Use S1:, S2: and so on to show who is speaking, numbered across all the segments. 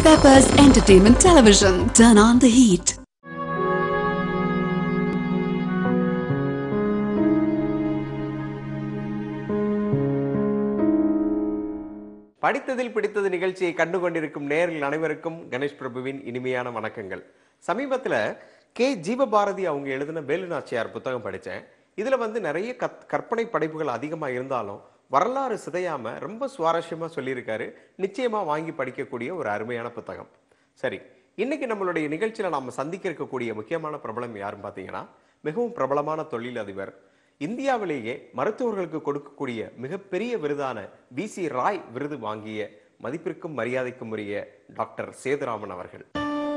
S1: Peppers Entertainment Television. Turn on the heat.
S2: படித்ததில் பிடித்தது நிகழ்ச்சியை கண்டு கொண்டிருக்கும் நேரில் அனைவருக்கும் கணேஷ் பிரபுவின் இனிமையான வணக்கங்கள் சமீபத்தில் கே ஜீவபாரதி அவங்க எழுதின வேலு நாச்சியார் புத்தகம் படித்தேன் இதில் வந்து நிறைய கத் கற்பனை படைப்புகள் அதிகமாக இருந்தாலும் வரலாறு சிதையாம ரொம்ப சுவாரஸ்யமாக சொல்லியிருக்காரு நிச்சயமாக வாங்கி படிக்கக்கூடிய ஒரு அருமையான புத்தகம் சரி இன்னைக்கு நம்மளுடைய நிகழ்ச்சியில் நாம் சந்திக்க இருக்கக்கூடிய முக்கியமான பிரபலம் யாருன்னு பார்த்தீங்கன்னா மிகவும் பிரபலமான தொழிலதிபர் இந்தியாவிலேயே மருத்துவர்களுக்கு கொடுக்கக்கூடிய மிகப்பெரிய விருதான பிசி ராய் விருது வாங்கிய மதிப்பிற்கும் மரியாதைக்கும் உரிய டாக்டர் சேதுராமன் அவர்கள்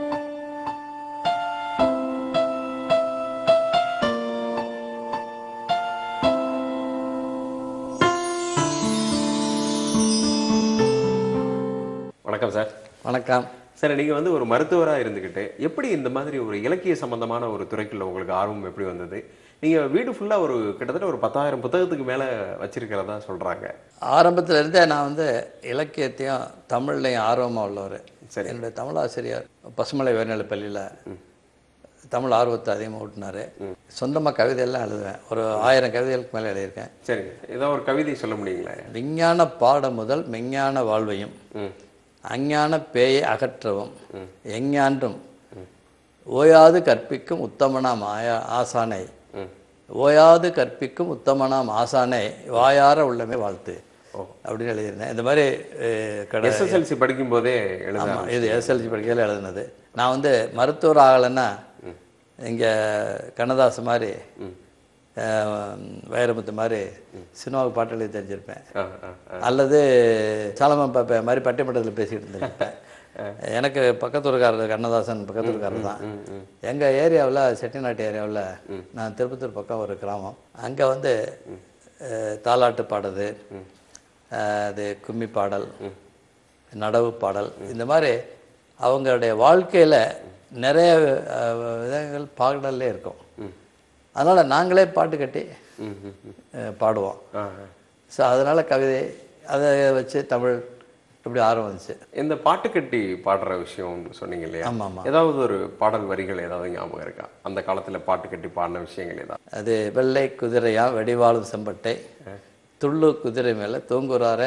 S2: வணக்கம் சார்
S3: வணக்கம்
S2: சார் நீங்க வந்து ஒரு மருத்துவரா இருந்துகிட்டு எப்படி இந்த மாதிரி ஒரு இலக்கிய சம்பந்தமான ஒரு துறைக்குள்ள உங்களுக்கு ஆர்வம் எப்படி வந்தது நீங்க வீடு ஃபுல்லா ஒரு கிட்டத்தட்ட ஒரு பத்தாயிரம் புத்தகத்துக்கு மேல வச்சிருக்கிறதா சொல்றாங்க
S3: ஆரம்பத்துல இருந்தே நான் வந்து இலக்கியத்தையும் தமிழ்லையும் ஆர்வமாக உள்ளவர்
S2: சரி.
S3: என்னுடைய தமிழாசிரியர் பசுமலை உயர்நிலைப் பள்ளியில் தமிழ் ஆர்வத்தை அதிகமாக ஊட்டினார் சொந்தமாக கவிதையெல்லாம் எழுதுவேன் ஒரு ஆயிரம் கவிதைகளுக்கு மேலே எழுதியிருக்கேன்
S2: சரி ஏதோ ஒரு கவிதை சொல்ல முடியுங்களா
S3: விஞ்ஞான பாடம் முதல் மெஞ்ஞான வாழ்வையும்
S2: ம்
S3: அஞ்ஞான பேயை அகற்றவும் எஞ்ஞான்றும் ஓயாது கற்பிக்கும் உத்தமனாம் ஆயா ஆசானை
S2: ம்
S3: ஓயாது கற்பிக்கும் உத்தமனாம் ஆசானை வாயார உள்ளமே வாழ்த்து
S2: ஓ.
S3: அப்படின்னு எழுதியிருந்தேன் இந்த மாதிரி அஹ், கடை
S2: எஸ்எஸ்எல்சி படிக்கும் போதே எழுத
S3: ஆமாம் இது எஸ்எல்சி படிக்கையில் எழுதுனது நான் வந்து மருத்துவர் ஆகலைன்னா இங்கே கண்ணதாசன் மாதிரி அஹ், வைரமுத்து மாதிரி சினிமாவுக்கு பாட்டு எழுதி தெரிஞ்சிருப்பேன்
S2: ஆ, ஆ, ஆ.
S3: அல்லது சாலமன் பாப்பா மாதிரி பட்டிமன்றத்தில் பேசிக்கிட்டு இருந்திருப்பேன் எனக்கு பக்கத்தூர்காரர் கண்ணதாசன் பக்கத்தூர்காரர் தான் எங்கள் ஏரியாவில் செட்டிநாட்டு ஏரியாவில் நான் திருப்பத்தூர் பக்கம் ஒரு கிராமம் அங்கே வந்து அஹ், தாலாட்டு பாடுறது அஹ், அது கும்மி பாடல் நடவு பாடல் இந்த மாதிரி அவங்களுடைய வாழ்க்கையில் நிறைய அஹ், விதங்கள் பாடல்லே இருக்கும் அதனால் நாங்களே பாட்டு கட்டி
S2: ம், ம், ம்.
S3: அஹ், பாடுவோம்
S2: ஆ, ஆ.
S3: ஸோ அதனால் கவிதை அதை வச்சு தமிழ் இப்படி ஆர்வம் வந்துச்சு
S2: இந்த பாட்டு கட்டி பாடுற விஷயம் சொன்னீங்க இல்லையா
S3: ஆமாம் ஆமாம்
S2: ஏதாவது ஒரு பாடல் வரிகள் ஏதாவது ஞாபகம் இருக்கா அந்த காலத்துல பாட்டு கட்டி பாடின விஷயங்கள் ஏதாவது
S3: அது வெள்ளை குதிரையா வெடிவாளும் செம்பட்டை துள்ளு குதிரை மேலே தூங்குறார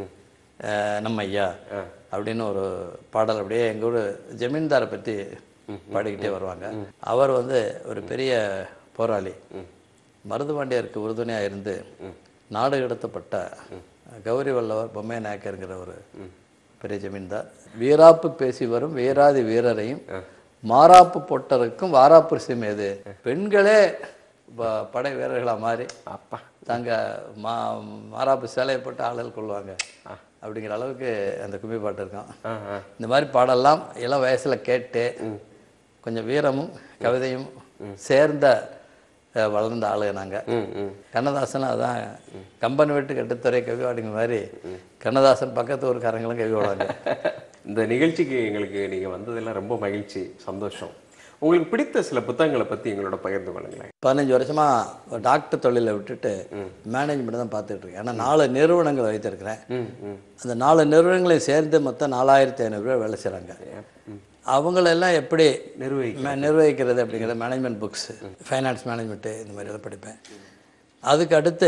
S3: நம்ம ஐயா அப்படின்னு ஒரு பாடல் அப்படியே எங்கள் ஊர் ஜமீன்தாரை பற்றி பாடிக்கிட்டே வருவாங்க அவர் வந்து ஒரு பெரிய போராளி மருதுபாண்டியருக்கு உறுதுணையாக இருந்து நாடு கடத்தப்பட்ட கௌரி வல்லவர் பொம்மை நாயக்கருங்கிற ஒரு பெரிய ஜமீன்தார் வீராப்பு பேசி வரும் வீராதி வீரரையும் மாறாப்பு போட்டருக்கும் வாராப்பு சிமேது பெண்களே ப- படை வீரர்களா மாறி
S2: அப்பா
S3: தாங்க மா மாறாப்பு சேலையை போட்டு ஆளுகள் கொள்வாங்க அப்படிங்கிற அளவுக்கு அந்த கும்மி பாட்டு இருக்கும்
S2: ஆ, ஆ.
S3: இந்த மாதிரி பாடெல்லாம் இளம் வயசுல கேட்டு கொஞ்சம் வீரமும் கவிதையும் சேர்ந்த அஹ், வளர்ந்த ஆளுங்க நாங்க
S2: ம் ம்
S3: கண்ணதாசன் அதான் கம்பன் வீட்டு கட்டுத்துறை கவி பாடுங்க மாதிரி கண்ணதாசன் பக்கத்து ஊருக்காரங்களும் கவி பாடுவாங்க
S2: இந்த நிகழ்ச்சிக்கு எங்களுக்கு நீங்க வந்ததெல்லாம் ரொம்ப மகிழ்ச்சி சந்தோஷம் உங்களுக்கு பிடித்த சில புத்தகங்களை பத்தி எங்களோட பகிர்ந்து கொள்ளுங்களேன்
S3: பதினஞ்சு வருஷமா ஒரு டாக்டர் தொழிலை விட்டுட்டு மேனேஜ்மெண்ட் தான் பார்த்துட்டு இருக்கேன் ஏன்னா நாலு நிறுவனங்கள் வைத்திருக்கிறேன்
S2: ம் ம்
S3: அந்த நாலு நிறுவனங்களையும் சேர்ந்து மொத்தம் நாலாயிரத்தி ஐநூறு பேர் வேலை செய்கிறாங்க அவங்களெல்லாம் எப்படி
S2: நிர்வகிக்க
S3: மே- நிர்வகிக்கிறது அப்படிங்கிற மேனேஜ்மெண்ட் புக்ஸ் ஃபைனான்ஸ் மேனேஜ்மெண்ட்டு இந்த மாதிரி எல்லாம் படிப்பேன் அதுக்கு அடுத்து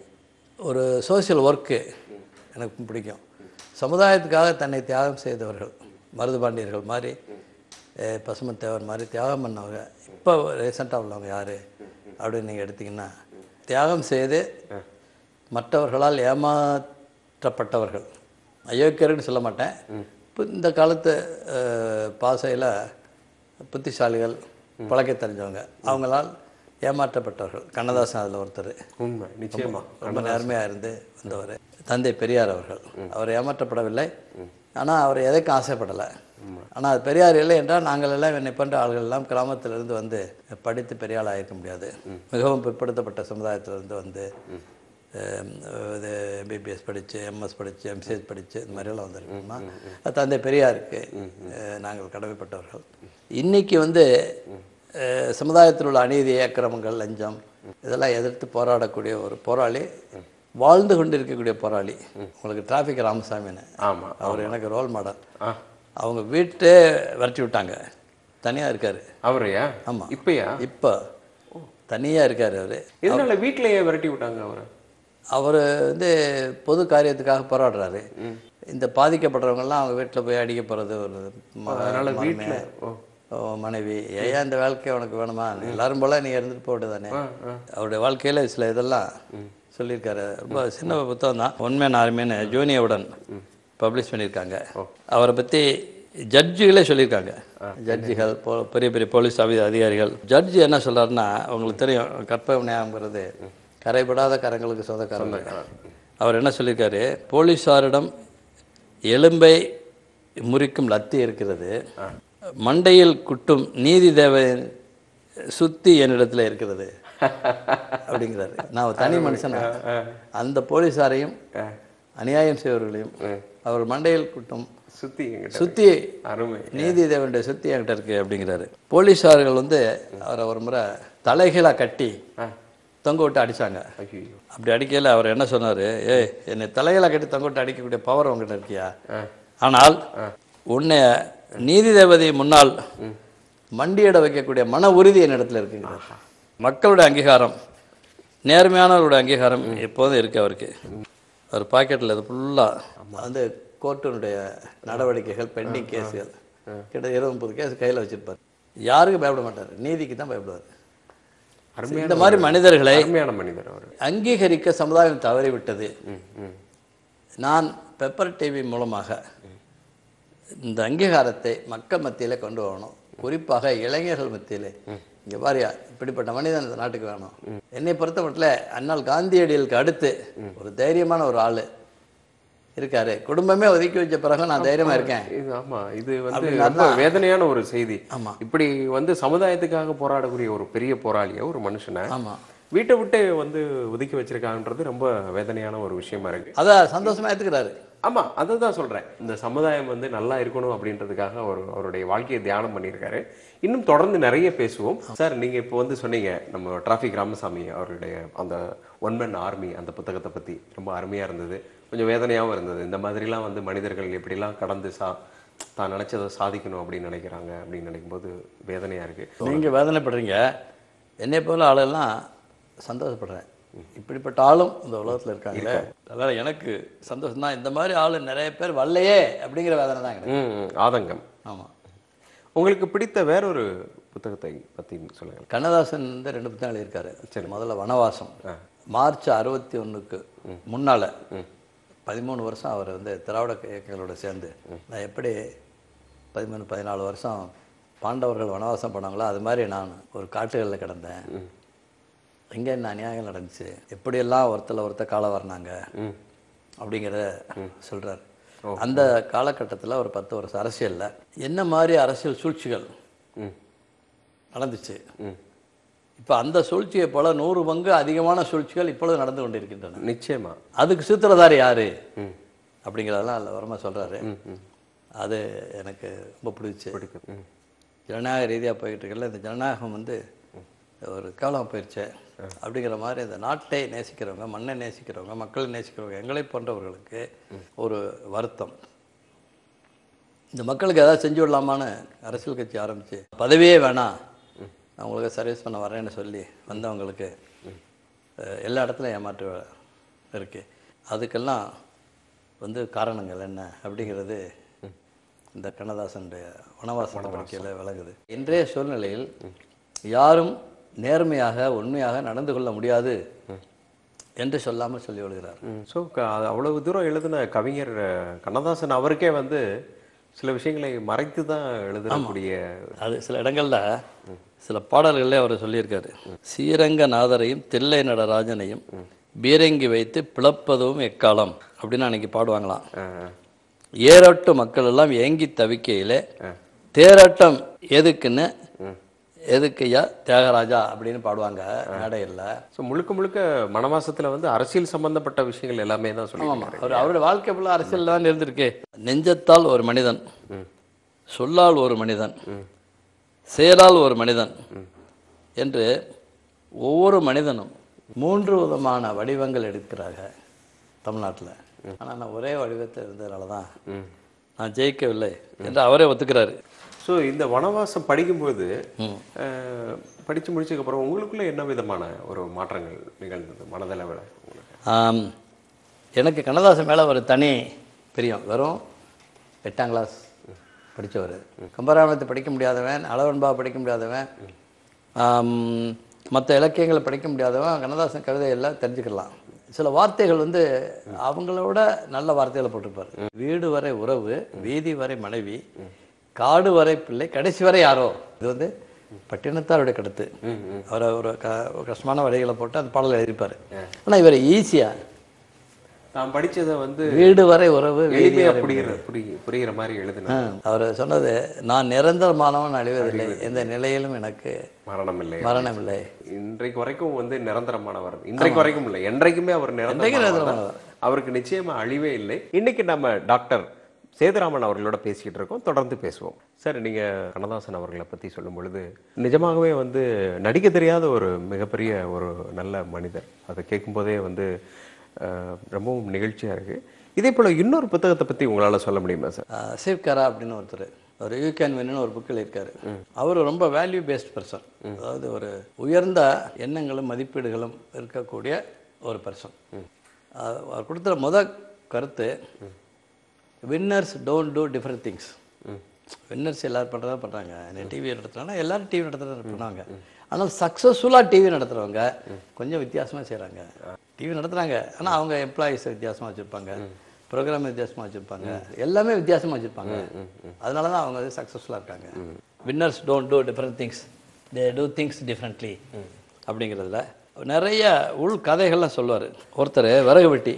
S3: ஒரு சோஷியல் ஒர்க்கு எனக்கு பிடிக்கும் சமுதாயத்துக்காக தன்னை தியாகம் செய்தவர்கள் மருதுபாண்டியர்கள் மாதிரி அஹ், பசுமத்தேவர் மாதிரி தியாகம் பண்ணவங்க இப்போ ரீசெண்டாக உள்ளவங்க யார் அப்படின்னு நீங்கள் எடுத்தீங்கன்னா தியாகம் செய்து மற்றவர்களால் ஏமாற்றப்பட்டவர்கள் அயோக்கியர்னு சொல்ல மாட்டேன் இப்போ இந்த காலத்து பாசையில் புத்திசாலிகள் பழக்க தெரிஞ்சவங்க அவங்களால் ஏமாற்றப்பட்டவர்கள் கண்ணதாசன் அதில் ஒருத்தர்
S2: உண்மை நிச்சயமா
S3: ரொம்ப நேர்மையாக இருந்து வந்தவர் தந்தை பெரியார் அவர்கள் அவர் ஏமாற்றப்படவில்லை ஆனால் அவர் எதைக்கும் ஆசைப்படலை ஆனால் அது பெரியார் இல்லை என்றால் நாங்கள் எல்லாம் என்னை போன்ற ஆள்கள் எல்லாம் கிராமத்திலிருந்து வந்து படித்து பெரிய ஆளாக இருக்க முடியாது மிகவும் பிற்படுத்தப்பட்ட சமுதாயத்திலிருந்து வந்து அஹ், இது எம்பிபிஎஸ் படித்து எம்எஸ் படித்து எம்சிஎஸ் படித்து இந்த மாதிரியெல்லாம் வந்திருக்கோம்னா அது தந்தை பெரியாருக்கு அஹ், நாங்கள் கடமைப்பட்டவர்கள் இன்னைக்கு வந்து அஹ், சமுதாயத்தில் உள்ள அநீதி அக்கிரமங்கள் லஞ்சம் இதெல்லாம் எதிர்த்து போராடக்கூடிய ஒரு போராளி வாழ்ந்து கொண்டிருக்கக்கூடிய போராளி உங்களுக்கு டிராஃபிக் ராமசாமின்னு
S2: ஆமா
S3: அவர் எனக்கு ரோல் மாடல்
S2: ஆ
S3: அவங்க வீட்டே விரட்டி விட்டாங்க தனியாக இருக்கார்
S2: அவரையா
S3: ஆமா.
S2: இப்பயா
S3: இப்போ தனியாக இருக்கார் அவர்
S2: இதனால வீட்டிலேயே விரட்டி விட்டாங்க அவரை
S3: அவர் வந்து பொது காரியத்துக்காக போராடுறாரு இந்த பாதிக்கப்படுறவங்கெல்லாம் அவங்க வீட்டில் போய் அடிக்க போகிறது ஒரு ம-
S2: அதனால
S3: மருமக,
S2: வீட்டுல ஓ
S3: ஓ, மனைவி ஏன் இந்த வாழ்க்கை உனக்கு வேணுமா எல்லாரும் போல நீ இருந்துட்டு போட்டு தானே அவருடைய வாழ்க்கையில் சில இதெல்லாம் சொல்லியிருக்காரு ரொம்ப சின்ன புத்தகம் தான் உண்மையான ஆர்மின்னு ஜூனியவுடன் பப்ளிஷ் பண்ணியிருக்காங்க அவரை பற்றி ஜட்ஜுகளே சொல்லியிருக்காங்க ஜட்ஜுகள் போ பெரிய பெரிய போலீஸ் அதி- அதிகாரிகள் ஜட்ஜு என்ன சொல்றாருன்னா உங்களுக்கு தெரியும் கற்பனையாங்கிறது கரைபடாத கரங்களுக்கு சொந்தக்காரங்க அவர் என்ன சொல்லியிருக்காரு போலீஸாரிடம் எலும்பை முறிக்கும் லத்தி இருக்கிறது மண்டையில் குட்டும் நீதி தேவை சுத்தி என்னிடத்துல இருக்கிறது அப்படிங்கிறாரு நான் ஒரு தனி மனுஷனா அந்த போலீஸாரையும் அநியாயம் செய்வர்களையும் அவர் மண்டையில் குட்டும்
S2: சுத்தி என்கிட்ட
S3: சுத்தி
S2: அருமை
S3: நீதி தேவனுடைய சுத்தி என்கிட்ட இருக்கு அப்படிங்கிறாரு போலீஸார்கள் வந்து அவரை ஒரு முறை தலைகீழா கட்டி தொங்க விட்டு அடிச்சாங்க
S2: ஐயோ
S3: அப்படி அடிக்கையில் அவர் என்ன சொன்னார் ஏய் என்னை தலையில கட்டி தொங்கிட்டு அடிக்கக்கூடிய பவர் உங்ககிட்ட இருக்கியா ஆனால் உன்னை நீதி தேவதை முன்னால் மண்டியிட வைக்கக்கூடிய மன உறுதி என்னிடத்துல இருக்குங்க மக்களுடைய அங்கீகாரம் நேர்மையானவருடைய அங்கீகாரம் எப்போதும் இருக்கு அவருக்கு அவர் பாக்கெட்டில் அது ஃபுல்லாக வந்து கோர்ட்டினுடைய நடவடிக்கைகள் பெண்டிங் கேஸுகள் கிட்ட இருபது முப்பது கேஸ் கையில் வச்சிருப்பார் யாருக்கும் பயப்பட மாட்டார் நீதிக்கு தான் பயப்படுவார்
S2: அருமையான
S3: இந்த மாதிரி மனிதர்களை
S2: அருமையான மனிதர் அவர்
S3: அங்கீகரிக்க சமுதாயம் தவறிவிட்டது
S2: ம் ம்
S3: நான் பெப்பர் டிவி மூலமாக இந்த அங்கீகாரத்தை மக்கள் மத்தியில கொண்டு வரணும் குறிப்பாக இளைஞர்கள் மத்தியிலே இங்க பாரியா இப்படிப்பட்ட மனிதன் இந்த நாட்டுக்கு வேணும் என்னை பொறுத்தமட்டில் அண்ணல் காந்தியடிகளுக்கு அடுத்து ஒரு தைரியமான ஒரு ஆளு இருக்காரு குடும்பமே ஒதுக்கி வச்ச பிறகு நான் தைரியமா இருக்கேன்
S2: இது ஆமா இது வந்து
S3: அப்படின்னா
S2: ரொம்ப வேதனையான ஒரு செய்தி
S3: ஆமா.
S2: இப்படி வந்து சமுதாயத்துக்காக போராடக்கூடிய ஒரு பெரிய போராளிய ஒரு மனுஷனை
S3: ஆமா
S2: வீட்டை விட்டு வந்து ஒதுக்கி வச்சிருக்காங்கன்றது ரொம்ப வேதனையான ஒரு விஷயமா இருக்கு
S3: அதான் சந்தோஷமா ஏத்துக்கிறாரு
S2: ஆமா அதை தான் சொல்றேன் இந்த சமுதாயம் வந்து நல்லா இருக்கணும் அப்படின்றதுக்காக அவர் அவருடைய வாழ்க்கையை தியானம் பண்ணியிருக்காரு இன்னும் தொடர்ந்து நிறைய பேசுவோம் சார் நீங்க இப்போ வந்து சொன்னீங்க நம்ம டிராஃபிக் ராமசாமி அவருடைய அந்த ஒன் மேன் ஆர்மி அந்த புத்தகத்தை பத்தி ரொம்ப அருமையா இருந்தது கொஞ்சம் வேதனையாகவும் இருந்தது இந்த மாதிரிலாம் வந்து மனிதர்கள் எப்படிலாம் கடந்து சா தான் நினைச்சதை சாதிக்கணும் அப்படின்னு நினைக்கிறாங்க அப்படின்னு நினைக்கும்போது வேதனையா இருக்கு
S3: நீங்க வேதனைப்படுறீங்க என்னை போல ஆளெல்லாம் சந்தோஷப்படுறேன் இப்படிப்பட்ட ஆளும் இந்த உலகத்துல இருக்காங்களே அதனால எனக்கு சந்தோஷம் தான் இந்த மாதிரி ஆளு நிறைய பேர் வரலையே அப்படிங்கிற வேதனை தான் எனக்கு
S2: ம், ம், ஆதங்கம்
S3: ஆமா
S2: உங்களுக்கு பிடித்த வேறொரு புத்தகத்தை பத்தி சொல்லுங்க
S3: கண்ணதாசன் வந்து ரெண்டு புத்தகம் எழுதியிருக்காரு முதல்ல வனவாசம் மார்ச் அறுபத்தி ஒண்ணுக்கு முன்னால பதிமூணு வருஷம் அவர் வந்து திராவிட இயக்கங்களோட சேர்ந்து நான் எப்படி பதிமூணு பதினாலு வருஷம் பாண்டவர்கள் வனவாசம் போனாங்களோ அது மாதிரி நான் ஒரு காட்டுகளில் கிடந்தேன் எங்கே என்ன அநியாயம் நடந்துச்சு எப்படியெல்லாம் ஒருத்தல ஒருத்தர் கால வரணாங்க
S2: ம்
S3: அப்படிங்கிறத சொல்றாரு அந்த காலகட்டத்தில் ஒரு பத்து வருஷம் அரசியல்ல என்ன மாதிரி அரசியல் சூழ்ச்சிகள்
S2: ம்
S3: நடந்துச்சு
S2: ம்
S3: இப்போ அந்த சூழ்ச்சியை போல நூறு பங்கு அதிகமான சூழ்ச்சிகள் இப்பொழுது நடந்து கொண்டிருக்கின்றன
S2: நிச்சயமா
S3: அதுக்கு சூத்திரதாரி யாரு
S2: ம்
S3: அப்படிங்கிறதெல்லாம் அதில் வரமா சொல்றாரு
S2: ம் ம்
S3: அது எனக்கு ரொம்ப பிடிச்சி
S2: பிடிக்கும் ம்
S3: ஜனநாயக ரீதியாக போய்கிட்டு இருக்கல இந்த ஜனநாயகம் வந்து ஒரு காலம் போயிடுச்சு அப்படிங்கிற மாதிரி இந்த நாட்டை நேசிக்கிறவங்க மண்ணை நேசிக்கிறவங்க மக்களை நேசிக்கிறவங்க எங்களை போன்றவர்களுக்கு ஒரு வருத்தம் இந்த மக்களுக்கு ஏதாவது செஞ்சு விடலாமான்னு அரசியல் கட்சி ஆரம்பிச்சு பதவியே வேணாம் நான் உங்களுக்கு சர்வீஸ் பண்ண வரேன்னு சொல்லி வந்தவங்களுக்கு அஹ், எல்லா இடத்துலையும் ஏமாற்று இருக்கு அதுக்கெல்லாம் வந்து காரணங்கள் என்ன அப்படிங்கிறது இந்த கண்ணதாசனுடைய வனவாச படிக்கையில் விளங்குது இன்றைய சூழ்நிலையில் யாரும் நேர்மையாக உண்மையாக நடந்து கொள்ள முடியாது என்று சொல்லாமல் சொல்லி விடுகிறார்
S2: ஸோ அவ்வளவு தூரம் எழுதின கவிஞர் அஹ், கண்ணதாசன் அவருக்கே வந்து சில விஷயங்களை மறைத்து தான் எழுதக்கூடிய
S3: அது சில இடங்கள்ல சில பாடல்களே அவர் சொல்லியிருக்காரு ஸ்ரீரங்கநாதரையும் தில்லை நடராஜனையும் பீரங்கி வைத்து பிளப்பதும் எக்காலம் அப்படின்னு அன்னைக்கு பாடுவாங்களாம்
S2: அஹ்,
S3: ஏரோட்டு மக்கள் எல்லாம் ஏங்கி தவிக்கையிலே தேரோட்டம் எதுக்குன்னு எதுக்குய்யா தியாகராஜா அப்படின்னு பாடுவாங்க மேடையில்
S2: ஸோ முழுக்க முழுக்க மனவாசத்துல வந்து அரசியல் சம்பந்தப்பட்ட விஷயங்கள் எல்லாமே தான் சொல்லியிருக்காரு
S3: அவர் அவருடைய வாழ்க்கை ஃபுல்லாக அரசியல் தான் இருந்திருக்கு நெஞ்சத்தால் ஒரு மனிதன் சொல்லால் ஒரு மனிதன் செயலால் ஒரு மனிதன் என்று ஒவ்வொரு மனிதனும் மூன்று விதமான வடிவங்கள் எடுக்கிறாங்க தமிழ்நாட்டில் ஆனால் நான் ஒரே வடிவத்தில் இருந்ததுனால தான் நான் ஜெயிக்கவில்லை என்று அவரே ஒத்துக்கிறாரு
S2: ஸோ இந்த வனவாசம் படிக்கும்போது அஹ், படிச்சு முடிச்சதுக்கு அப்புறம் உங்களுக்குள்ள என்ன விதமான ஒரு மாற்றங்கள் நிகழ்ந்தது மனதளவில் உங்களுக்கு
S3: ஆம், எனக்கு கண்ணதாசன் மேலே ஒரு தனி பிரியம் வெறும் எட்டாம் கிளாஸ் படித்தவர் கம்பராமாயணத்தை படிக்க முடியாதவன் அளவன்பா படிக்க முடியாதவன் மற்ற இலக்கியங்களை படிக்க முடியாதவன் கண்ணதாசன் கவிதையெல்லாம் தெரிஞ்சுக்கலாம் சில வார்த்தைகள் வந்து அவங்களோட நல்ல வார்த்தைகளை போட்டிருப்பார் வீடு வரை உறவு வீதி வரை மனைவி காடு வரை பிள்ளை கடைசி வரை யாரோ இது வந்து பட்டினத்தாருடைய கருத்து அவரை ஒரு க ஒரு கஷ்டமான வரிகளை போட்டு அந்த பாடலை எழுதியிருப்பார் ஆனால் இவர் ஈஸியாக
S2: நான் படிச்சதை வந்து
S3: வீடு வரை உறவு வீதி
S2: எளிமையா
S3: வரை
S2: புரிகிற புரிய புரிகிற மாதிரி எழுதினேன்
S3: அவர் சொன்னது நான் நிரந்தரமானவன் அழிவதில்லை எந்த நிலையிலும் எனக்கு
S2: மரணம் இல்லை
S3: மரணம் இல்லை
S2: இன்றைக்கு வரைக்கும் வந்து நிரந்தரமானவர் இன்றைக்கு வரைக்கும் இல்லை என்றைக்குமே அவர் நிரந்தரமானவர்
S3: நிரந்தரமானவர்.
S2: அவருக்கு நிச்சயமா அழிவே இல்லை இன்னைக்கு நம்ம டாக்டர் சேதுராமன் அவர்களோட பேசிக்கிட்டு இருக்கோம் தொடர்ந்து பேசுவோம் சார் நீங்க கண்ணதாசன் அவர்களை பத்தி சொல்லும் பொழுது நிஜமாகவே வந்து நடிக்க தெரியாத ஒரு மிகப்பெரிய ஒரு நல்ல மனிதர் அதை கேட்கும்போதே வந்து அஹ், ரொம்பவும் நிகழ்ச்சியா இருக்கு இதே போல இன்னொரு புத்தகத்தை பத்தி உங்களால சொல்ல முடியுமா சார்
S3: ஆஹ் சிவ்கரா அப்படின்னு ஒருத்தர் ஒரு யூ கேன் வின்னு ஒரு புக்கில் இருக்காரு அவர் ரொம்ப வேல்யூ பேஸ்ட் பர்சன் அதாவது ஒரு உயர்ந்த எண்ணங்களும் மதிப்பீடுகளும் இருக்கக்கூடிய ஒரு பர்சன் அவர் கொடுத்த முத கருத்து winners don't do different things winners எல்லாரும் பண்ணுறதா பண்ணுறாங்க டிவி நடத்துறாங்கன்னா எல்லாரும் டிவி நடத்துறது பண்ணுவாங்க ஆனால் சக்ஸஸ்ஃபுல்லாக டிவி நடத்துகிறவங்க கொஞ்சம் வித்தியாசமாக செய்கிறாங்க டிவி நடத்துகிறாங்க ஆனால் அவங்க எம்ப்ளாயீஸை வித்தியாசமாக வச்சுருப்பாங்க ப்ரோக்ராம் வித்தியாசமாக வச்சுருப்பாங்க எல்லாமே வித்தியாசமாக வச்சுருப்பாங்க அதனால தான் அவங்க வந்து சக்ஸஸ்ஃபுல்லாக இருக்காங்க winners don't do different things they do things differently அப்படிங்கிறதுல நிறைய உள் கதைகள்லாம் சொல்லுவார் ஒருத்தர் விறகு வெட்டி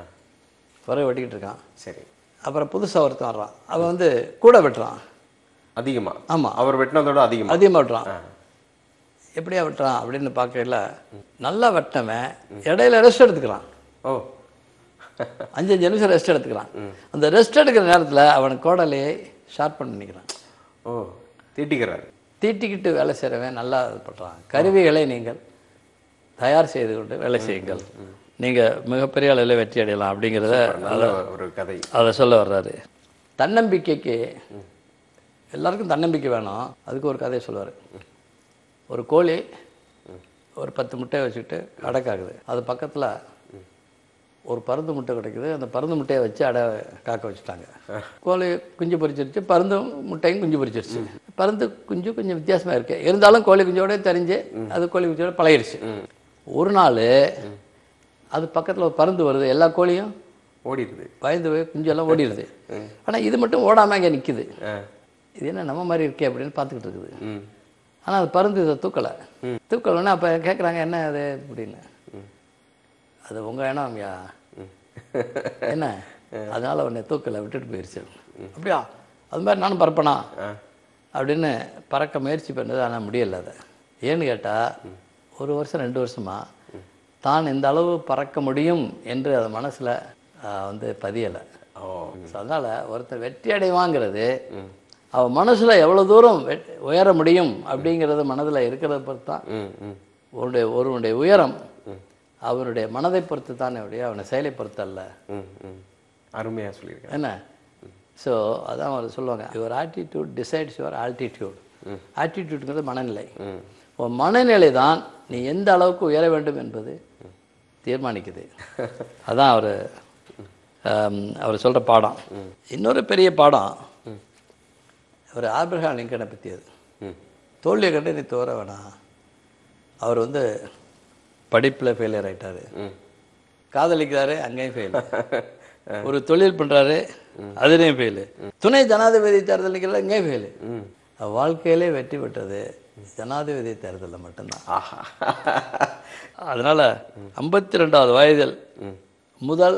S3: விறகு வெட்டிக்கிட்டு இருக்கான்
S2: சரி
S3: அப்புறம் புதுசாக ஒருத்தன் வர்றான் அவன் வந்து கூட வெட்டுறான்
S2: அதிகமா
S3: ஆமா.
S2: அவர் வெட்டினதோட அதிகமா
S3: அதிகமாக வெட்டுறான் எப்படியா வெட்டுறான் அப்படின்னு பார்க்கல நல்லா வெட்டவன் இடையில ரெஸ்ட் எடுத்துக்கிறான்
S2: ஓ
S3: அஞ்சு அஞ்சு நிமிஷம் ரெஸ்ட் எடுத்துக்கிறான் அந்த ரெஸ்ட் எடுக்கிற நேரத்தில் அவன் கோடலையை ஷார்ப் பண்ணி நிற்கிறான்
S2: ஓ தீட்டிக்கிறார்
S3: தீட்டிக்கிட்டு வேலை செய்கிறவன் நல்லா இது பண்ணுறான் கருவிகளை நீங்கள் தயார் செய்து கொண்டு வேலை செய்யுங்கள் நீங்கள் மிகப்பெரிய அளவில் வெற்றி அடையலாம் அப்படிங்கிறத
S2: நல்ல ஒரு கதை
S3: அதை சொல்ல வர்றாரு தன்னம்பிக்கைக்கு எல்லாருக்கும் தன்னம்பிக்கை வேணும் அதுக்கு ஒரு கதையை சொல்லுவார் ஒரு கோழி ஒரு பத்து முட்டையை வச்சுக்கிட்டு அடைக்காக்குது அது பக்கத்தில் ஒரு பருந்து முட்டை கிடைக்குது அந்த பருந்து முட்டையை வச்சு அடை காக்க வச்சுட்டாங்க கோழி குஞ்சு பொரிச்சிருச்சு பருந்து முட்டையும் குஞ்சு பொரிச்சிருச்சு பருந்து குஞ்சு கொஞ்சம் வித்தியாசமாக இருக்கு இருந்தாலும் கோழி குஞ்சோட தெரிஞ்சு அது கோழி குஞ்சோட பழகிருச்சு ஒரு நாள் அது பக்கத்தில் ஒரு பருந்து வருது எல்லா கோழியும்
S2: ஓடிடுது
S3: பயந்து போய் குஞ்செல்லாம் ஓடிடுது ஆனால் இது மட்டும் ஓடாமல் இங்கே நிற்கிது
S2: ஆ.
S3: இது என்ன நம்ம மாதிரி இருக்கே அப்படின்னு பார்த்துக்கிட்டு இருக்குது
S2: ம்
S3: ஆனால் அது பருந்து இதை தூக்கலை தூக்கலைன்னா அப்போ கேட்குறாங்க என்ன அது அப்படின்னு அது உங்கள் இனம்யா என்ன அதனால உன்னை தூக்கலை விட்டுட்டு போயிடுச்சு அப்படியா அது மாதிரி நானும் பறப்பேனா அப்படின்னு பறக்க முயற்சி பண்ணது ஆனால் முடியல அதை ஏன்னு கேட்டால் ஒரு வருஷம் ரெண்டு வருஷமா தான் இந்த அளவு பறக்க முடியும் என்று அது மனசில் வந்து பதியலை
S2: ஓ
S3: ஸோ அதனால் ஒருத்தன் வெற்றி அடைவாங்கிறது அவன் மனசில் எவ்வளோ தூரம் வெ- உயர முடியும் அப்படிங்கிறது மனதில் இருக்கிறத பொறுத்து தான்
S2: ம் ம்
S3: ஒருடைய ஒருவனுடைய உயரம் அவருடைய மனதை பொறுத்து தானே ஒழிய அவனை செயலை பொறுத்து அல்ல
S2: ம் ம் அருமையாக சொல்லியிருக்கேன்
S3: என்ன ஸோ அதான் அவர் சொல்லுவாங்க your attitude decides your altitude ஆட்டிடியூடுங்கிறது மனநிலை உன் மனநிலை தான் நீ எந்த அளவுக்கு உயர வேண்டும் என்பது தீர்மானிக்குது அதான் அவர் அவர் சொல்கிற பாடம் இன்னொரு பெரிய பாடம் அவர் ஆப்ரஹாம் லிங்கனை பற்றியது
S2: ம்
S3: தோல்வியை கண்டு நீ தோற வேணாம் அவர் வந்து படிப்பில் ஃபெயிலியர் ஆயிட்டாரு
S2: ம்
S3: காதலிக்கிறாரு அங்கேயும் ஃபெயில் ஒரு தொழில் பண்றாரு அதுலேயும் ஃபெயிலு துணை ஜனாதிபதி தேர்தல் நிற்கிறாரு அங்கேயும் ஃபெயிலு வாழ்க்கையிலே வெற்றி பெற்றது ஜனாதிபதி தேர்தலில் மட்டும்தான்
S2: ஆஹா
S3: அதனால ஐம்பத்தி ரெண்டாவது வயதில் முதல்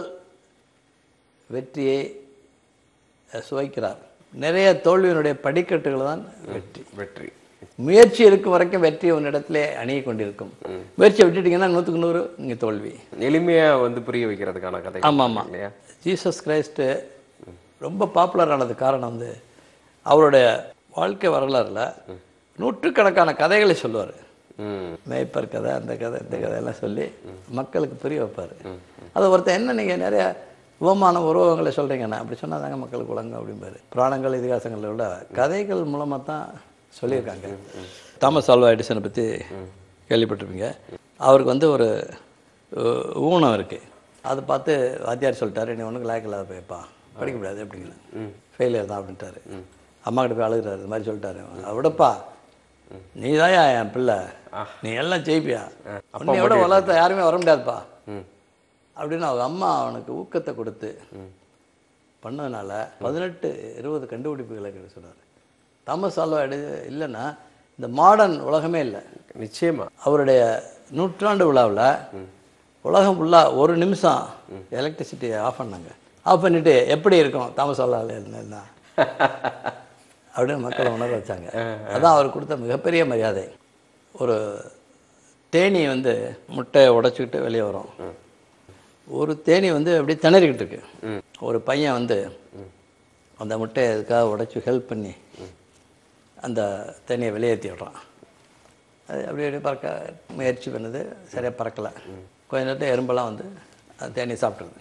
S3: வெற்றியை அஹ், சுவைக்கிறார் நிறைய தோல்வியினுடைய படிக்கட்டுகள் தான் வெற்றி
S2: வெற்றி
S3: முயற்சி இருக்கும் வரைக்கும் வெற்றி உன்னிடத்திலே அணியை கொண்டிருக்கும் முயற்சியை விட்டுட்டீங்கன்னா நூற்றுக்கு நூறு இங்கே தோல்வி
S2: எளிமையா வந்து புரிய வைக்கிறதுக்கான கதை
S3: ஆமாம் ஆமாம்
S2: இல்லையா
S3: ஜீசஸ் கிரைஸ்ட்டு ரொம்ப பாப்புலர் ஆனது காரணம் வந்து அவருடைய வாழ்க்கை வரலாறுல நூற்றுக்கணக்கான கதைகளை சொல்லுவார்
S2: ம்
S3: மேய்ப்பர் கதை அந்த கதை இந்த கதையெல்லாம் சொல்லி மக்களுக்கு புரிய வைப்பார் அது ஒருத்தன் என்ன நீங்கள் நிறைய உவமான உருவங்களை சொல்கிறீங்கண்ணா அப்படி சொன்னால் தாங்க மக்களுக்கு உலகம் அப்படிம்பாரு புராணங்கள் இதிகாசங்களை விட கதைகள் மூலமாக தான் சொல்லியிருக்காங்க தாமஸ் ஆல்வா எடிசனை பற்றி கேள்விப்பட்டிருப்பீங்க அவருக்கு வந்து ஒரு அஹ், ஊனம் இருக்குது அதை பார்த்து வாத்தியார் சொல்லிட்டாரு நீ ஒன்றுக்கு லாய்க்கு இல்லாத போய்ப்பா படிக்க முடியாது அப்படிங்கிற ஃபெயிலியர் தான் அப்படின்ட்டாரு அம்மா கிட்ட போய் அழுகுறாரு இது மாதிரி சொல்லிட்டாரு விடப்பா நீ என் பிள்ளை நீ எல்லாம் ஜெயிப்பியா உன்னை விட உலகத்தை யாருமே வர முடியாதுப்பா அப்படின்னு அவங்க அம்மா அவனுக்கு ஊக்கத்தை கொடுத்து பண்ணதுனால பதினெட்டு இருபது கண்டுபிடிப்புகளை கிடைக்க சொன்னார் தாமஸ் ஆல்வா எடு இல்லைன்னா இந்த மாடர்ன் உலகமே இல்லை
S2: நிச்சயமா
S3: அவருடைய நூற்றாண்டு விழாவில் உலகம் ஃபுல்லாக ஒரு நிமிஷம் எலக்ட்ரிசிட்டியை ஆஃப் பண்ணாங்க ஆஃப் பண்ணிட்டு எப்படி இருக்கும் தாமஸ் ஆல்வா இருந்தா அப்படின்னு மக்களை உணர வச்சாங்க அதான் அவர் கொடுத்த மிகப்பெரிய மரியாதை ஒரு தேனி வந்து முட்டையை உடைச்சிக்கிட்டு வெளியே வரும் ஒரு தேனி வந்து அப்படியே திணறிக்கிட்டு இருக்கு ஒரு பையன் வந்து அந்த முட்டையை அதுக்காக உடைச்சி ஹெல்ப் பண்ணி அந்த தேனியை வெளியேற்றி விடுறான் அது அப்படி அப்படியே பறக்க முயற்சி பண்ணுது சரியாக பறக்கலை கொஞ்ச நேரத்தில் எறும்பெல்லாம் வந்து அந்த தேனியை சாப்பிட்ருது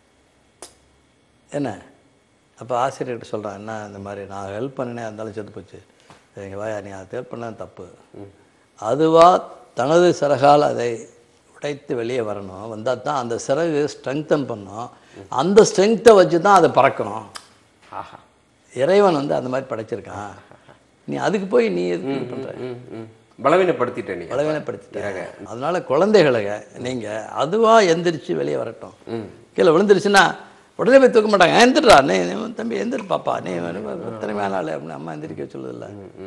S3: என்ன அப்போ ஆசிரியர்கிட்ட சொல்கிறான் என்ன இந்த மாதிரி நான் ஹெல்ப் பண்ணினேன் இருந்தாலும் செத்து போச்சு சரிங்க வாயா நீ அதை ஹெல்ப் பண்ண தப்பு அதுவா தனது சிறகால் அதை உடைத்து வெளியே வரணும் வந்தால் தான் அந்த சிறகு ஸ்ட்ரெங்தன் பண்ணும் அந்த ஸ்ட்ரெங்த்தை வச்சு தான் அதை பறக்கணும்
S2: ஆஹா
S3: இறைவன் வந்து அந்த மாதிரி படைச்சிருக்கான் நீ அதுக்கு போய் நீ எதுக்கு இது பண்ற
S2: ம், ம். பலவீனப்படுத்திட்டேன் நீங்க
S3: பலவீனப்படுத்திட்டாங்க அதனால குழந்தைகளுங்க நீங்க அதுவா எந்திரிச்சு வெளியே வரட்டும் கீழே விழுந்துருச்சுன்னா உடனே போய் தூக்க மாட்டாங்க எந்திரா நீ நீ தம்பி எந்திரி பாப்பா நீ திறமையான ஆளு அப்படின்னு அம்மா எந்திரிக்க சொல்லுதில்ல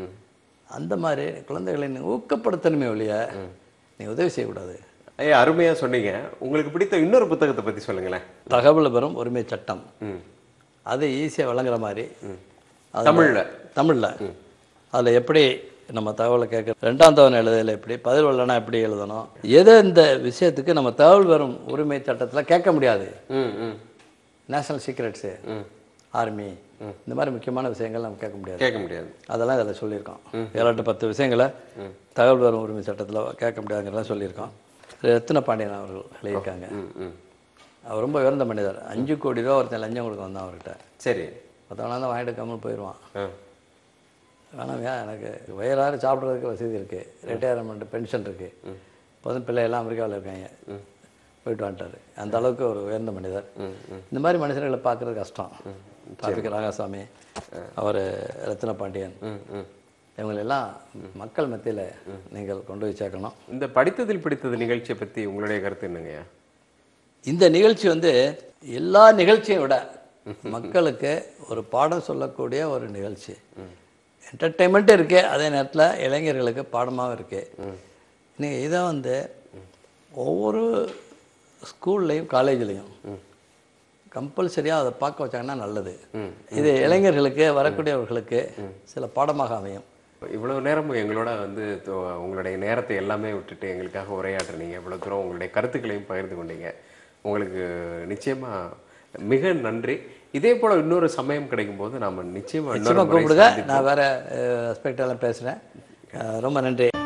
S3: அந்த மாதிரி குழந்தைகளை நீ ஊக்கப்படுத்தணுமே ஒழிய நீ உதவி செய்யக்கூடாது
S2: ஐயா அருமையா சொன்னீங்க உங்களுக்கு பிடித்த இன்னொரு புத்தகத்தை பத்தி சொல்லுங்களேன்
S3: தகவல் பெறும் உரிமை சட்டம்
S2: ம்.
S3: அது ஈஸியாக விளங்குற மாதிரி அதுல-
S2: தமிழ்ல?
S3: தமிழ்ல அதில் எப்படி நம்ம தகவலை கேட்க ரெண்டாம் தவணை எழுதையில் எப்படி பதில் வரலனா எப்படி எழுதணும் எதை இந்த விஷயத்துக்கு நம்ம தகவல் பெறும் உரிமை சட்டத்தில் கேட்க முடியாது
S2: ம் ம்
S3: நேஷனல் சீக்ரெட்ஸு ஆர்மி இந்த மாதிரி முக்கியமான விஷயங்கள் நம்ம கேட்க முடியாது
S2: கேட்க முடியாது
S3: அதெல்லாம் இதில் சொல்லியிருக்கோம் ஏழு எட்டு பத்து விஷயங்களை தகவல் பெறும் உரிமை சட்டத்தில் கேட்க முடியாதுங்கிறதெல்லாம் சொல்லியிருக்கோம் ரத்தின பாண்டியன் அவர்கள் எழுதியிருக்காங்க
S2: ம் ம்
S3: அவர் ரொம்ப உயர்ந்த மனிதர் அஞ்சு கோடி ரூபா ஒருத்தன் லஞ்சம் கொடுக்க வந்தான் அவர்கிட்ட
S2: சரி
S3: மற்றவனா தான் வாங்கிட்டு கம்மல் போயிடுவான்
S2: ஆ
S3: வேணாம் ஏன் எனக்கு வயிறாறு சாப்பிட்றதுக்கு வசதி இருக்குது ரிட்டையர்மெண்ட் பென்ஷன் இருக்குது இப்போதும் பிள்ளையெல்லாம் அமெரிக்காவில் இருக்காங்க போயிட்டு வந்துட்டார் அந்த அளவுக்கு ஒரு உயர்ந்த மனிதர் இந்த மாதிரி மனுஷர்களை பார்க்குறது கஷ்டம் டிராஃபிக் ராகாசாமி அவர் ரத்தின பாண்டியன்
S2: ம் ம்
S3: இவங்களெல்லாம் மக்கள் மத்தியில் நீங்கள் கொண்டு போய் சேர்க்கணும்
S2: இந்த படித்ததில் பிடித்தது நிகழ்ச்சியை பத்தி உங்களுடைய கருத்து என்னங்கய்யா
S3: இந்த நிகழ்ச்சி வந்து எல்லா நிகழ்ச்சியை விட மக்களுக்கு ஒரு பாடம் சொல்லக்கூடிய ஒரு நிகழ்ச்சி என்டர்டெயின்மெண்ட்டும் இருக்கு அதே நேரத்தில் இளைஞர்களுக்கு பாடமாகவும் இருக்கு நீங்கள் இதை வந்து ஒவ்வொரு ஸ்கூல்லையும் காலேஜ்லேயும் கம்பல்சரியாக அதை பார்க்க வச்சாங்கன்னா நல்லது இது இளைஞர்களுக்கு வரக்கூடியவர்களுக்கு சில பாடமாக அமையும்
S2: இவ்வளவு நேரம் எங்களோட வந்து தோ- உங்களுடைய நேரத்தை எல்லாமே விட்டுட்டு எங்களுக்காக உரையாற்றுனீங்க இவ்வளவு தூரம் உங்களுடைய கருத்துக்களையும் பகிர்ந்து கொண்டீங்க உங்களுக்கு நிச்சயமா மிக நன்றி இதே போல இன்னொரு சமயம் கிடைக்கும் போது நாம நிச்சயமா இன்னொரு
S3: நிச்சயமாக
S2: முறை
S3: கூப்பிடுங்க
S2: சந்திப்போம்.
S3: நான் வேறு அஸ்பெக்ட் எல்லாம் பேசுகிறேன் ரொம்ப நன்றி